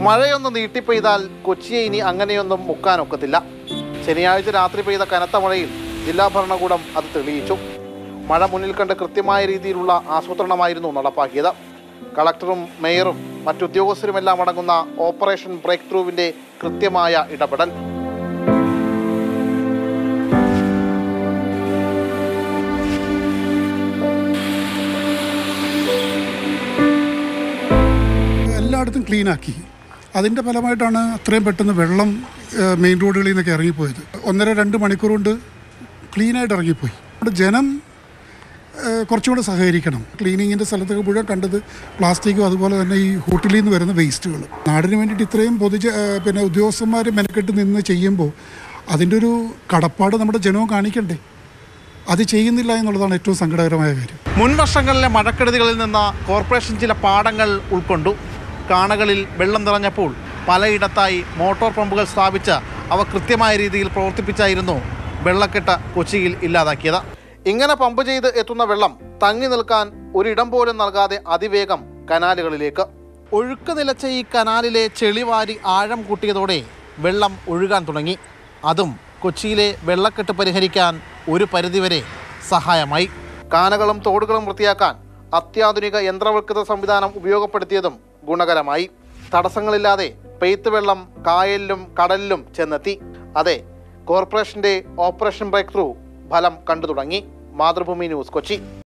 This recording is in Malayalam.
മഴയൊന്ന് നീട്ടിപ്പെയ്താൽ കൊച്ചിയെ ഇനി അങ്ങനെയൊന്നും മുക്കാനൊക്കത്തില്ല ശനിയാഴ്ച രാത്രി പെയ്ത കനത്ത മഴയിൽ ജില്ലാ ഭരണകൂടം അത് തെളിയിച്ചു മഴ മുന്നിൽ കണ്ട് കൃത്യമായ രീതിയിലുള്ള ആസൂത്രണമായിരുന്നു നടപ്പാക്കിയത് കളക്ടറും മേയറും മറ്റുദ്യോഗസ്ഥരുമെല്ലാം അടങ്ങുന്ന ഓപ്പറേഷൻ ബ്രേക്ക് ത്രൂവിൻ്റെ കൃത്യമായ ഇടപെടൽ എല്ലായിടത്തും ക്ലീൻ ആക്കി അതിൻ്റെ ഫലമായിട്ടാണ് അത്രയും പെട്ടെന്ന് വെള്ളം ഏഹ്, മെയിൻ റോഡുകളിൽ നിന്നൊക്കെ ഇറങ്ങിപ്പോയത് ഒന്നര രണ്ട് മണിക്കൂർ കൊണ്ട് ക്ലീനായിട്ട് ഇറങ്ങിപ്പോയി അവിടെ ജനം ഏഹ്, കുറച്ചുകൂടെ സഹകരിക്കണം ക്ലീനിങ്ങിൻ്റെ സ്ഥലത്തൊക്കെ മുഴുവൻ കണ്ടത് പ്ലാസ്റ്റിക്കും അതുപോലെ തന്നെ ഈ ഹോട്ടലിൽ നിന്ന് വരുന്ന വേസ്റ്റുകൾ നാടിന് വേണ്ടിയിട്ട് ഇത്രയും പൊതുജ ഏഹ്, പിന്നെ ഉദ്യോഗസ്ഥന്മാർ മെനക്കെട്ട് നിന്ന് ചെയ്യുമ്പോൾ അതിൻ്റെ ഒരു കടപ്പാട് നമ്മുടെ ജനവും കാണിക്കണ്ടേ അത് ചെയ്യുന്നില്ല എന്നുള്ളതാണ് ഏറ്റവും സങ്കടകരമായ കാര്യം മുൻ വർഷങ്ങളിലെ മഴക്കെടുതികളിൽ നിന്ന് കോർപ്പറേഷൻ ചില പാഠങ്ങൾ ഉൾക്കൊണ്ടു കാണകളിൽ വെള്ളം നിറഞ്ഞപ്പോൾ പലയിടത്തായി മോട്ടോർ പമ്പുകൾ സ്ഥാപിച്ച് അവ കൃത്യമായ രീതിയിൽ പ്രവർത്തിപ്പിച്ചായിരുന്നു വെള്ളക്കെട്ട് കൊച്ചിയിൽ ഇല്ലാതാക്കിയത് ഇങ്ങനെ പമ്പ് ചെയ്ത് എത്തുന്ന വെള്ളം തങ്ങി നിൽക്കാൻ ഒരിടം പോലും നൽകാതെ അതിവേഗം കനാലുകളിലേക്ക് ഒഴുക്ക് നിലച്ച ഈ കനാലിലെ ചെളിവാരി ആഴം കൂട്ടിയതോടെ വെള്ളം ഒഴുകാൻ തുടങ്ങി അതും കൊച്ചിയിലെ വെള്ളക്കെട്ട് പരിഹരിക്കാൻ ഒരു പരിധിവരെ സഹായമായി കാനകളും തോടുകളും വൃത്തിയാക്കാൻ അത്യാധുനിക യന്ത്രവൽകൃത സംവിധാനം ഉപയോഗപ്പെടുത്തിയതും ഗുണകരമായി തടസ്സങ്ങളില്ലാതെ പെയ്ത്ത് വെള്ളം കായലിലും കടലിലും ചെന്നെത്തി അതെ കോർപ്പറേഷന്റെ ഓപ്പറേഷൻ ബ്രേക്ക് ത്രൂ ഫലം കണ്ടു തുടങ്ങി മാതൃഭൂമി ന്യൂസ് കൊച്ചി